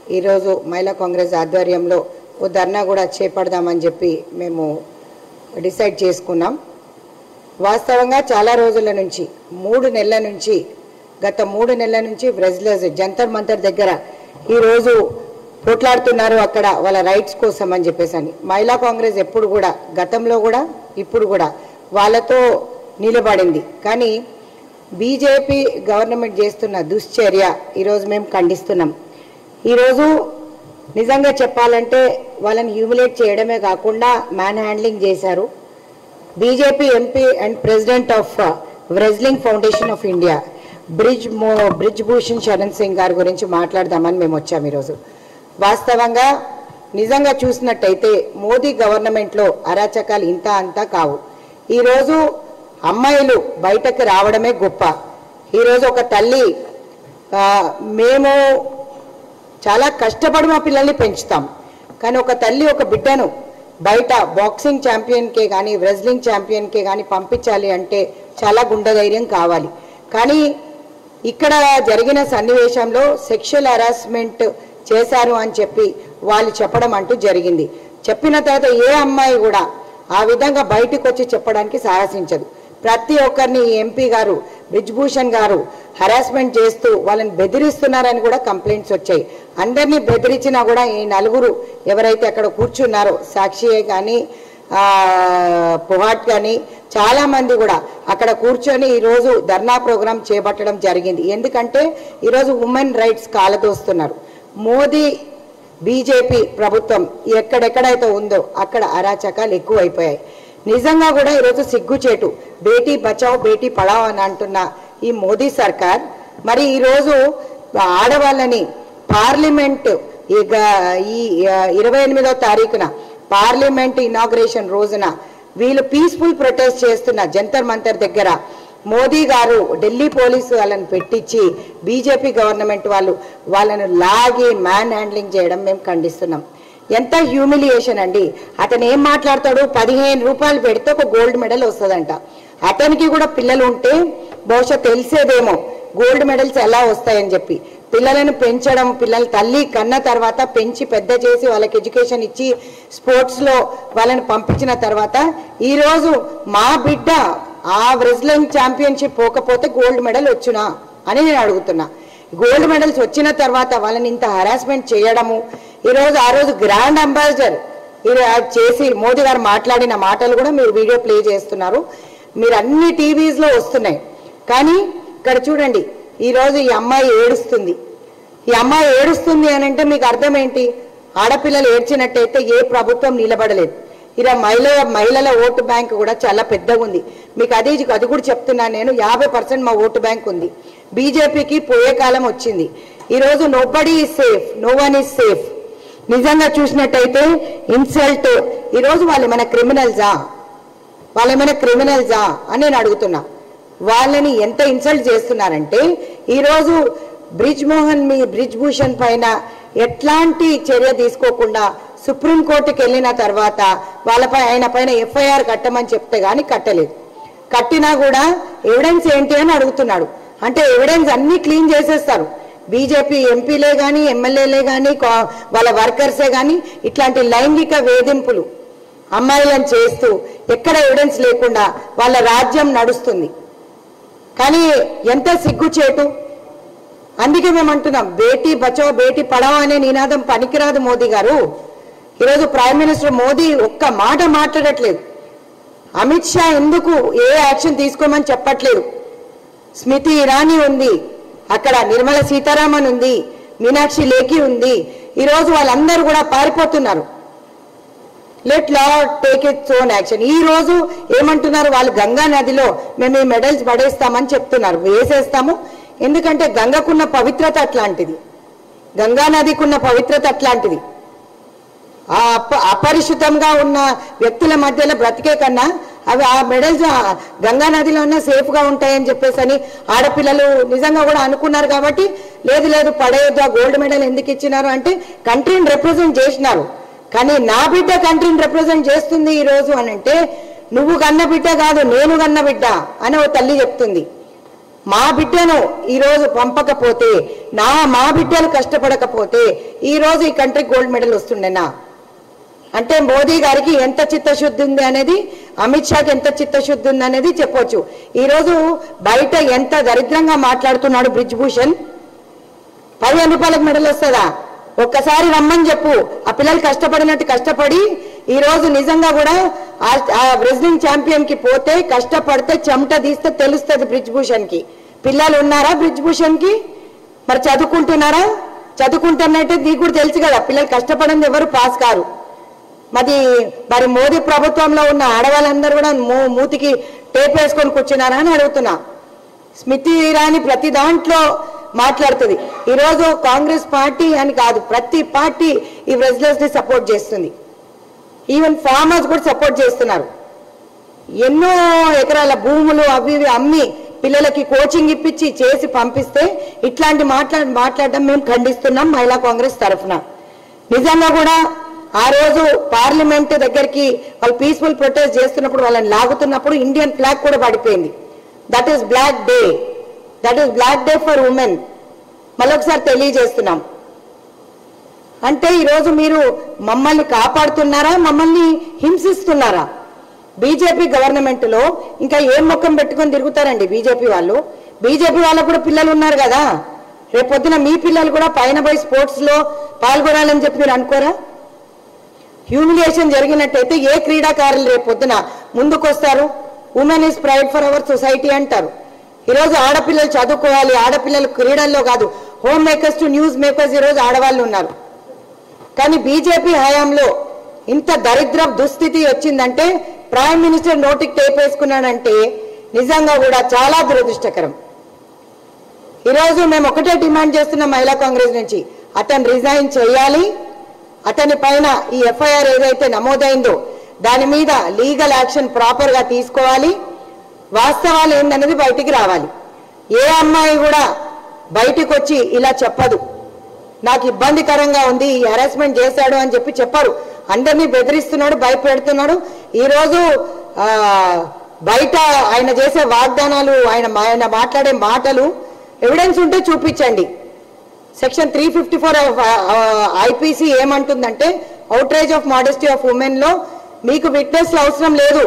ఈరోజు మహిళా కాంగ్రెస్ ఆధ్వర్యంలో ఓ ధర్నా కూడా చేపడదామని చెప్పి మేము డిసైడ్ చేసుకున్నాం వాస్తవంగా చాలా రోజుల నుంచి మూడు నెలల నుంచి గత మూడు నెలల నుంచి బ్రెజిలర్స్ జంతర్ మంతర్ దగ్గర ఈరోజు పోట్లాడుతున్నారు అక్కడ వాళ్ళ రైట్స్ కోసం అని చెప్పేసి అని మహిళా కాంగ్రెస్ ఎప్పుడు కూడా గతంలో కూడా ఇప్పుడు కూడా వాళ్ళతో నిలబడింది కానీ బీజేపీ గవర్నమెంట్ చేస్తున్న దుశ్చర్య ఈరోజు మేము ఖండిస్తున్నాం ఈరోజు నిజంగా చెప్పాలంటే వాళ్ళని హ్యూమిలేట్ చేయడమే కాకుండా మ్యాన్ హ్యాండ్లింగ్ చేశారు BJP MP and president of wrestling foundation of India Brij మో బ్రిజ్ భూషణ్ శరణ్ సింగ్ గారి గురించి మాట్లాడదామని మేము వచ్చాము ఈరోజు వాస్తవంగా నిజంగా చూసినట్టయితే మోదీ గవర్నమెంట్లో అరాచకాలు ఇంత అంతా కావు ఈరోజు అమ్మాయిలు బయటకు రావడమే గొప్ప ఈరోజు ఒక తల్లి ఆ, మేము చాలా కష్టపడి మా పిల్లల్ని పెంచుతాం కానీ ఒక తల్లి ఒక బిడ్డను బయట బాక్సింగ్ ఛాంపియన్కే కానీ రెజ్లింగ్ ఛాంపియన్కే కానీ పంపించాలి అంటే చాలా గుండె ధైర్యం కావాలి కానీ ఇక్కడ జరిగిన సన్నివేశంలో సెక్షువల్ హరాస్మెంట్ చేశారు అని చెప్పి వాళ్ళు చెప్పడం అంటూ జరిగింది చెప్పిన తర్వాత ఏ అమ్మాయి కూడా ఆ విధంగా బయటకు వచ్చి చెప్పడానికి సాహసించదు ప్రతి ఒక్కరిని ఈ ఎంపీ గారు బ్రిజ్భూషణ్ గారు హరాస్మెంట్ చేస్తూ వాళ్ళని బెదిరిస్తున్నారని కూడా కంప్లైంట్స్ వచ్చాయి అందరినీ బెదిరించినా కూడా ఈ నలుగురు ఎవరైతే అక్కడ కూర్చున్నారో సాక్షియే కానీ ఆ, పొహాట్ కానీ చాలా మంది కూడా అక్కడ కూర్చొని ఈరోజు ధర్నా ప్రోగ్రాం చేపట్టడం జరిగింది ఎందుకంటే ఈరోజు ఉమెన్ రైట్స్ కాలదోస్తున్నారు మోదీ బీజేపీ ప్రభుత్వం ఎక్కడెక్కడైతే ఉందో అక్కడ అరాచకాలు ఎక్కువైపోయాయి నిజంగా కూడా ఈరోజు సిగ్గుచేటు బేటీ బచావ్ బేటీ పడావ్ అని అంటున్న ఈ మోదీ సర్కార్ మరి ఈరోజు ఆడవాళ్ళని పార్లమెంట్ ఇక ఈ ఇరవై ఎనిమిదో తారీఖున పార్లమెంట్ ఇనాగ్రేషన్ రోజున వీళ్ళు పీస్ఫుల్ ప్రొటెస్ట్ చేస్తున్న జంతర్ మంతర్ దగ్గర మోదీ గారు ఢిల్లీ పోలీసు వాళ్ళని పెట్టించి బీజేపీ గవర్నమెంట్ వాళ్ళు వాళ్ళను లాగి మ్యాన్ హ్యాండ్లింగ్ చేయడం మేము ఖండిస్తున్నాం ఎంత హ్యూమిలియేషన్ అండి అతను ఏం మాట్లాడతాడు పదిహేను రూపాయలు పెడితే ఒక గోల్డ్ మెడల్ వస్తుందంట అతనికి కూడా పిల్లలు ఉంటే బహుశా తెలిసేదేమో గోల్డ్ మెడల్స్ ఎలా వస్తాయని చెప్పి పిల్లలను పెంచడం పిల్లల తల్లి కన్న తర్వాత పెంచి పెద్ద చేసి వాళ్ళకి ఎడ్యుకేషన్ ఇచ్చి స్పోర్ట్స్లో వాళ్ళని పంపించిన తర్వాత ఈరోజు మా బిడ్డ ఆ రెజ్లింగ్ ఛాంపియన్షిప్ పోకపోతే గోల్డ్ మెడల్ వచ్చునా అని నేను అడుగుతున్నా గోల్డ్ మెడల్స్ వచ్చిన తర్వాత వాళ్ళని ఇంత హరాస్మెంట్ చేయడము ఈరోజు ఆ రోజు గ్రాండ్ అంబాసిడర్ ఇది చేసి మోదీ గారు మాట్లాడిన మాటలు కూడా మీరు వీడియో ప్లే చేస్తున్నారు మీరు అన్ని టీవీస్లో వస్తున్నాయి కానీ ఇక్కడ చూడండి ఈరోజు ఈ అమ్మాయి ఏడుస్తుంది ఈ అమ్మాయి ఏడుస్తుంది అని అంటే మీకు అర్థం ఏంటి ఆడపిల్లలు ఏడ్చినట్టయితే ఏ ప్రభుత్వం నిలబడలేదు ఇలా మహిళ మహిళల ఓటు బ్యాంక్ కూడా చాలా పెద్దగా ఉంది మీకు అది అది కూడా చెప్తున్నాను నేను యాభై పర్సెంట్ మా ఓటు బ్యాంక్ ఉంది బీజేపీకి పోయే కాలం వచ్చింది ఈరోజు nobody is safe no one is safe నిజంగా చూసినట్టయితే ఇన్సల్ట్ ఈరోజు వాళ్ళు ఏమైనా క్రిమినల్సా వాళ్ళు ఏమైనా క్రిమినల్సా అని నేను అడుగుతున్నా వాళ్ళని ఎంత ఇన్సల్ట్ చేస్తున్నారంటే ఈరోజు బ్రిజ్ మోహన్ మీ బ్రిజ్ భూషణ్ పైన ఎట్లాంటి చర్య తీసుకోకుండా సుప్రీంకోర్టుకి వెళ్ళిన తర్వాత వాళ్ళపై ఆయన పైన ఎఫ్ఐఆర్ కట్టమని చెప్తే గానీ కట్టలేదు కట్టినా కూడా ఎవిడెన్స్ ఏంటి అని అడుగుతున్నాడు అంటే ఎవిడెన్స్ అన్ని క్లీన్ చేసేస్తారు బీజేపీ ఎంపీలే కానీ ఎమ్మెల్యేలే కానీ వాళ్ళ వర్కర్సే కానీ ఇట్లాంటి లైంగిక వేధింపులు అమ్మాయిలను చేస్తూ ఎక్కడ ఎవిడెన్స్ లేకుండా వాళ్ళ రాజ్యం నడుస్తుంది కానీ ఎంత సిగ్గుచేటు అందుకే మేము అంటున్నాం బేటీ బచావ్ బేటీ పడావ్ అనే నినాదం పనికిరాదు మోదీ గారు ఈరోజు ప్రైమ్ మినిస్టర్ మోదీ ఒక్క మాట మాట్లాడట్లేదు అమిత్ షా ఎందుకు ఏ యాక్షన్ తీసుకోమని చెప్పట్లేదు స్మృతి ఇరానీ ఉంది అక్కడ నిర్మల సీతారామన్ ఉంది మీనాక్షి లేఖి ఉంది ఈరోజు వాళ్ళందరూ కూడా పారిపోతున్నారు let law take its own action ఈ రోజు ఏమంటున్నారు వాళ్ళు గంగా నదిలో మేము ఈ మెడల్స్ పడేస్తామని చెప్తున్నారు వేసేస్తాము ఎందుకంటే గంగకున్న పవిత్రత అట్లాంటిది గంగా నదికున్న పవిత్రత అట్లాంటిది ఆ అప- అపరిశుద్ధంగా ఉన్న వ్యక్తుల మధ్యలో బ్రతికే కన్నా అవి ఆ మెడల్స్ గంగా నదిలో ఉన్న సేఫ్ గా ఉంటాయని చెప్పేసి అని ఆడపిల్లలు నిజంగా కూడా అనుకున్నారు కాబట్టి లేదు లేదు పడేయొద్దు ఆ గోల్డ్ మెడల్ ఎందుకు ఇచ్చినారు అంటే కంట్రీని రిప్రజెంట్ చేసినారు కానీ నా బిడ్డ కంట్రీని రిప్రజెంట్ చేస్తుంది ఈ రోజు అని అంటే నువ్వు కన్న బిడ్డ కాదు నేను కన్న బిడ్డ అని ఓ తల్లి చెప్తుంది మా బిడ్డను ఈరోజు పంపకపోతే నా మా బిడ్డలు కష్టపడకపోతే ఈరోజు ఈ కంట్రీ గోల్డ్ మెడల్ వస్తుండేనా అంటే మోదీ గారికి ఎంత చిత్తశుద్ధి ఉంది అనేది అమిత్ షాకి ఎంత చిత్తశుద్ధి ఉంది అనేది చెప్పొచ్చు ఈరోజు బయట ఎంత దరిద్రంగా మాట్లాడుతున్నాడు బ్రిజ్ భూషణ్ పదిహేను రూపాయలకు మెడల్ వస్తుందా ఒక్కసారి రమ్మని చెప్పు ఆ పిల్లలు కష్టపడినట్టు కష్టపడి ఈ రోజు నిజంగా కూడా ఆ- ఆ రెజ్లింగ్ ఛాంపియన్ కి పోతే కష్టపడితే చెమట తీస్తే తెలుస్తుంది బ్రిజ్ భూషణ్ కి పిల్లలు ఉన్నారా బ్రిజ్ భూషణ్ కి మరి చదువుకుంటున్నారా చదువుకుంటున్నట్టే నీకు కూడా తెలుసు కదా పిల్లలు కష్టపడింది ఎవరు పాస్ కారు మరి మరి మోదీ ప్రభుత్వంలో ఉన్న ఆడవాళ్ళందరూ కూడా మూ- మూతికి టేప్ వేసుకొని కూర్చున్నారా అని అడుగుతున్నా స్మృతి ఇరానీ ప్రతి దాంట్లో మాట్లాడుతుంది ఈరోజు కాంగ్రెస్ పార్టీ అని కాదు ప్రతి పార్టీ ఈ రెజ్లర్స్ ని సపోర్ట్ చేస్తుంది ఈవెన్ ఫార్మర్స్ కూడా సపోర్ట్ చేస్తున్నారు ఎన్నో ఎకరాల భూములు అవి ఇవి అమ్మి పిల్లలకి కోచింగ్ ఇప్పించి చేసి పంపిస్తే ఇట్లాంటి మాట్లా మాట్లాడడం మేము ఖండిస్తున్నాం మహిళా కాంగ్రెస్ తరఫున నిజంగా కూడా ఆ రోజు పార్లమెంట్ దగ్గరికి వాళ్ళు పీస్ఫుల్ ప్రొటెస్ట్ చేస్తున్నప్పుడు వాళ్ళని లాగుతున్నప్పుడు ఇండియన్ ఫ్లాగ్ కూడా పడిపోయింది that is black day that is black day for women మళ్ళొకసారి తెలియజేస్తున్నాం అంటే ఈరోజు మీరు మమ్మల్ని కాపాడుతున్నారా మమ్మల్ని హింసిస్తున్నారా బీజేపీ గవర్నమెంట్ లో ఇంకా ఏం ముఖం పెట్టుకొని తిరుగుతారండి బీజేపీ వాళ్ళు బీజేపీ వాళ్ళకు కూడా పిల్లలు ఉన్నారు కదా రేపొద్దున మీ పిల్లలు కూడా పైన పోయి స్పోర్ట్స్ లో పాల్గొనాలని చెప్పి మీరు అనుకోరా హ్యూమిలియేషన్ జరిగినట్టయితే ఏ క్రీడాకారులు రేపొద్దున ముందుకొస్తారు women is pride for our society అంటారు ఈరోజు ఆడపిల్లలు చదువుకోవాలి ఆడపిల్లలు క్రీడల్లో కాదు home makers to news makers ఈరోజు ఆడవాళ్ళు ఉన్నారు కానీ బీజేపీ హయాంలో ఇంత దరిద్ర దుస్థితి వచ్చిందంటే ప్రైమ్ మినిస్టర్ నోటికి టేప్ వేసుకున్నాడంటే నిజంగా కూడా చాలా దురదృష్టకరం ఈరోజు మేము ఒకటే డిమాండ్ చేస్తున్నాం మహిళా కాంగ్రెస్ నుంచి అతను రిజైన్ చేయాలి అతని పైన ఈ ఎఫ్ఐఆర్ ఏదైతే నమోదైందో దాని మీద లీగల్ యాక్షన్ ప్రాపర్ గా తీసుకోవాలి వాస్తవాలు ఏందనేది బయటికి రావాలి ఏ అమ్మాయి కూడా బయటికి వచ్చి ఇలా చెప్పదు నాకు ఇబ్బందికరంగా ఉంది ఈ హెరాస్మెంట్ చేశాడు అని చెప్పి చెప్పారు అందరినీ బెదిరిస్తున్నాడు భయపెడుతున్నాడు ఈరోజు ఆ, బయట ఆయన చేసే వాగ్దానాలు ఆయన ఆయన మాట్లాడే మాటలు ఎవిడెన్స్ ఉంటే చూపించండి section three fifty four IPC ఏమంటుందంటే outrage of modesty of women లో మీకు విట్నెస్ అవసరం లేదు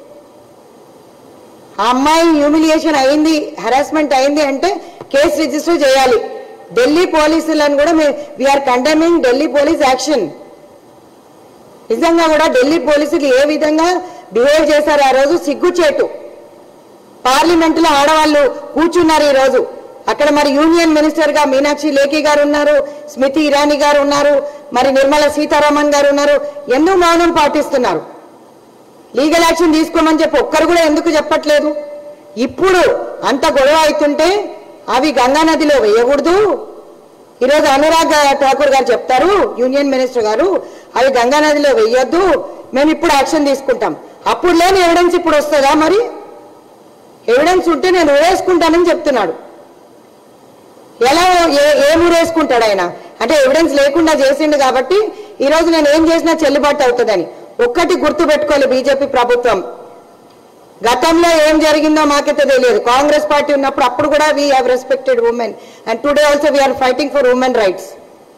ఆ అమ్మాయి హ్యూమిలియేషన్ అయింది హెరాస్మెంట్ అయింది అంటే కేసు రిజిస్టర్ చేయాలి ఢిల్లీ పోలీసులను కూడా we're condemning Delhi police action నిజంగా కూడా ఢిల్లీ పోలీసులు ఏ విధంగా బిహేవ్ చేశారు ఆ రోజు సిగ్గుచేటు పార్లమెంట్ లో ఆడవాళ్ళు కూర్చున్నారు ఈ రోజు అక్కడ మరి యూనియన్ మినిస్టర్ గా మీనాక్షి లేఖి గారు ఉన్నారు స్మృతి ఇరానీ గారు ఉన్నారు మరి నిర్మలా సీతారామన్ గారు ఉన్నారు ఎందుకు మౌనం పాటిస్తున్నారు లీగల్ యాక్షన్ తీసుకోమని చెప్పి ఒక్కరు కూడా ఎందుకు చెప్పట్లేదు ఇప్పుడు అంత గొడవ అవుతుంటే అవి గంగా నదిలో వేయకూడదు ఈరోజు అనురాగ్ ఠాకూర్ గారు చెప్తారు యూనియన్ మినిస్టర్ గారు అవి గంగా నదిలో వేయొద్దు మేము ఇప్పుడు యాక్షన్ తీసుకుంటాం అప్పుడు లేని ఎవిడెన్స్ ఇప్పుడు వస్తుందా మరి ఎవిడెన్స్ ఉంటే నేను వేసుకుంటానని చెప్తున్నాడు ఎలా ఏ- ఏం ఊరేసుకుంటాడు ఆయన అంటే ఎవిడెన్స్ లేకుండా చేసిండు కాబట్టి ఈ రోజు నేను ఏం చేసినా చెల్లుబాటు అవుతుందని ఒక్కటి గుర్తు పెట్టుకోవాలి బీజేపీ ప్రభుత్వం గతంలో ఏం జరిగిందో మాకైతే తెలియదు కాంగ్రెస్ పార్టీ ఉన్నప్పుడు అప్పుడు కూడా we have respected women and today also we're fighting for women rights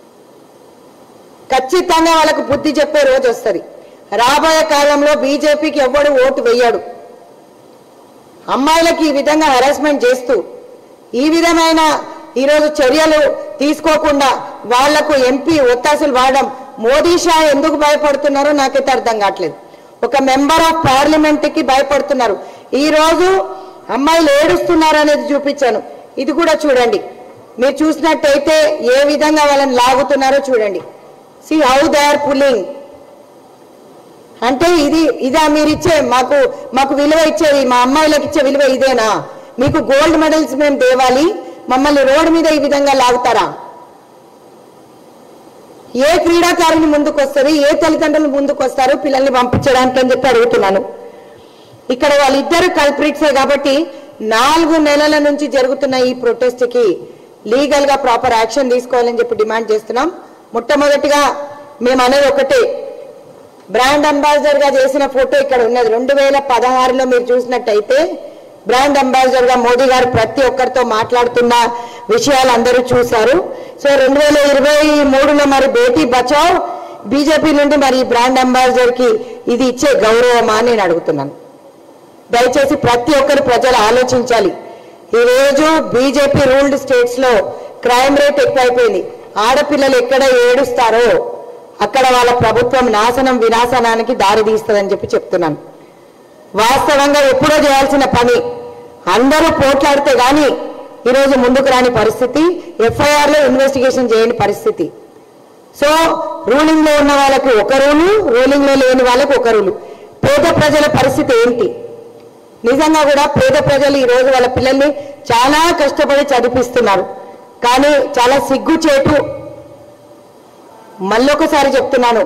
ఖచ్చితంగా వాళ్ళకు బుద్ధి చెప్పే రోజు వస్తుంది రాబోయే కాలంలో బీజేపీకి ఎవ్వడు ఓటు వేయడు అమ్మాయిలకి ఈ విధంగా హెరాస్మెంట్ చేస్తూ ఈ విధమైన ఈరోజు చర్యలు తీసుకోకుండా వాళ్లకు ఎంపీ ఒత్తాసులు వాడడం మోదీ షా ఎందుకు భయపడుతున్నారో నాకైతే అర్థం కావట్లేదు ఒక మెంబర్ ఆఫ్ పార్లమెంట్ కి భయపడుతున్నారు ఈ రోజు అమ్మాయిలు ఏడుస్తున్నారు అనేది చూపించాను ఇది కూడా చూడండి మీరు చూసినట్టయితే ఏ విధంగా వాళ్ళని లాగుతున్నారో చూడండి see how they are pulling అంటే ఇది ఇదా మీరు ఇచ్చే మాకు మాకు విలువ ఇచ్చేది మా అమ్మాయిలకు ఇచ్చే విలువ ఇదేనా మీకు గోల్డ్ మెడల్స్ మేము తేవాలి మమ్మల్ని రోడ్డు మీద ఈ విధంగా లాగుతారా ఏ క్రీడాకారుని ముందుకు వస్తుంది ఏ తల్లిదండ్రులు ముందుకు వస్తారు పిల్లల్ని పంపించడానికి అని చెప్పి అడుగుతున్నాను ఇక్కడ వాళ్ళిద్దరు కల్ప్రిట్సే కాబట్టి నాలుగు నెలల నుంచి జరుగుతున్న ఈ ప్రొటెస్ట్ కి లీగల్ గా ప్రాపర్ యాక్షన్ తీసుకోవాలని చెప్పి డిమాండ్ చేస్తున్నాం మొట్టమొదటిగా మేము అనేది ఒకటే బ్రాండ్ అంబాసిడర్ గా చేసిన ఫోటో ఇక్కడ ఉన్నది రెండు వేల పదహారులో మీరు చూసినట్టయితే బ్రాండ్ అంబాసిడర్ గా మోదీ గారు ప్రతి ఒక్కరితో మాట్లాడుతున్న విషయాలు అందరూ చూశారు సో రెండు వేల ఇరవై మూడులో మరి బేటీ బచావ్ బీజేపీ నుండి మరి ఈ బ్రాండ్ అంబాసిడర్ కి ఇది ఇచ్చే గౌరవమా అని నేను అడుగుతున్నాను దయచేసి ప్రతి ఒక్కరు ప్రజలు ఆలోచించాలి ఈ రోజు బీజేపీ రూల్డ్ స్టేట్స్ లో క్రైమ్ రేట్ ఎక్కువైపోయింది ఆడపిల్లలు ఎక్కడ ఏడుస్తారో అక్కడ వాళ్ళ ప్రభుత్వం నాశనం వినాశనానికి దారి తీస్తుందని చెప్పి చెప్తున్నాను వాస్తవంగా ఎప్పుడో చేయాల్సిన పని అందరూ పోట్లాడితే గాని ఈరోజు ముందుకు రాని పరిస్థితి ఎఫ్ఐఆర్ లో ఇన్వెస్టిగేషన్ చేయని పరిస్థితి సో రూలింగ్ లో ఉన్న వాళ్ళకి ఒక రూలు రూలింగ్ లో లేని వాళ్ళకి ఒక రూలు పేద ప్రజల పరిస్థితి ఏంటి నిజంగా కూడా పేద ప్రజలు ఈ రోజు వాళ్ళ పిల్లల్ని చాలా కష్టపడి చదివిస్తున్నారు కానీ చాలా సిగ్గుచేటు మళ్ళొకసారి చెప్తున్నాను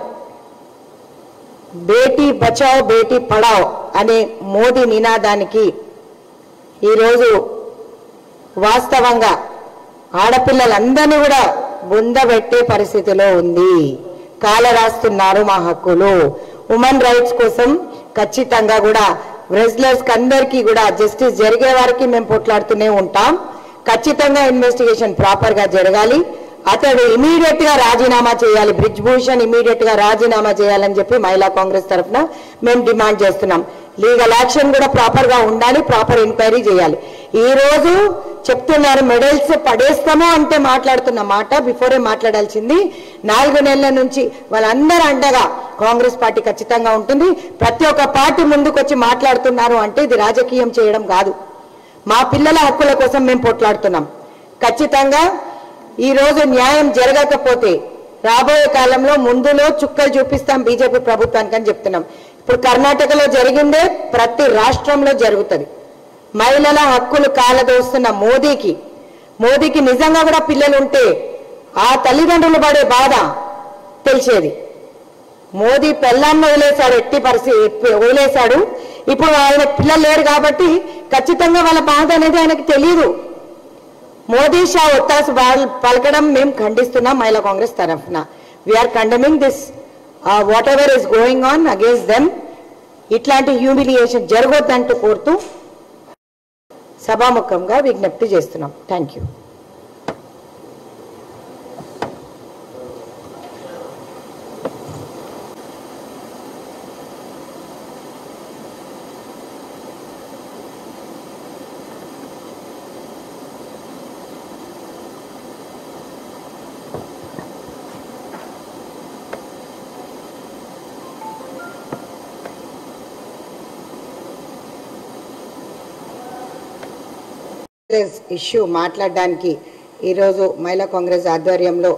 బేటీ బచావ్ బేటీ పడావ్ అనే మోదీ నినాదానికి ఈరోజు వాస్తవంగా ఆడపిల్లలందరినీ కూడా బుందబెట్టే పరిస్థితిలో ఉంది కాల రాస్తున్నారు మా హక్కులు ఉమెన్ రైట్స్ కోసం ఖచ్చితంగా కూడా రెజ్లర్స్ అందరికీ కూడా జస్టిస్ జరిగే వారికి మేము పోట్లాడుతూనే ఉంటాం ఖచ్చితంగా ఇన్వెస్టిగేషన్ ప్రాపర్ గా జరగాలి అతడు ఇమీడియట్ గా రాజీనామా చేయాలి బ్రిజ్ భూషణ్ ఇమీడియట్ గా రాజీనామా చేయాలని చెప్పి మహిళా కాంగ్రెస్ తరఫున మేము డిమాండ్ చేస్తున్నాం లీగల్ యాక్షన్ కూడా ప్రాపర్ గా ఉండాలి ప్రాపర్ ఎంక్వైరీ చేయాలి ఈ రోజు చెప్తున్నారు మెడల్స్ పడేస్తామో అంటే మాట్లాడుతున్న మాట బిఫోరే మాట్లాడాల్సింది నాలుగు నెలల నుంచి వాళ్ళందరూ అండగా కాంగ్రెస్ పార్టీ ఖచ్చితంగా ఉంటుంది ప్రతి ఒక్క పార్టీ ముందుకు వచ్చి మాట్లాడుతున్నారు అంటే ఇది రాజకీయం చేయడం కాదు మా పిల్లల హక్కుల కోసం మేము పోట్లాడుతున్నాం ఖచ్చితంగా ఈ రోజు న్యాయం జరగకపోతే రాబోయే కాలంలో ముందులో చుక్కలు చూపిస్తాం బీజేపీ ప్రభుత్వానికి అని చెప్తున్నాం ఇప్పుడు కర్ణాటకలో జరిగిందే ప్రతి రాష్ట్రంలో జరుగుతుంది మహిళల హక్కులు కాలదోస్తున్న మోదీకి మోదీకి నిజంగా కూడా పిల్లలు ఉంటే ఆ తల్లిదండ్రులు పడే బాధ తెలిసేది మోదీ పెళ్ళాన్ని వదిలేశాడు ఎట్టి పరిస్థితి వదిలేశాడు ఇప్పుడు ఆయన పిల్లలు లేరు కాబట్టి ఖచ్చితంగా వాళ్ళ బాధ అనేది ఆయనకు తెలియదు మోదీ షా ఒత్తాసు బాల్- పలకడం మేము ఖండిస్తున్నాం మహిళా కాంగ్రెస్ తరఫున we're condemning this whatever is going on against them ఇట్లాంటి హ్యూమిలియేషన్ జరగొద్దంటూ కోరుతూ సభాముఖంగా విజ్ఞప్తి చేస్తున్నాం థ్యాంక్ యూ ఇష్యూ మాట్లాడడానికి ఈరోజు మహిళా కాంగ్రెస్ ఆధ్వర్యంలో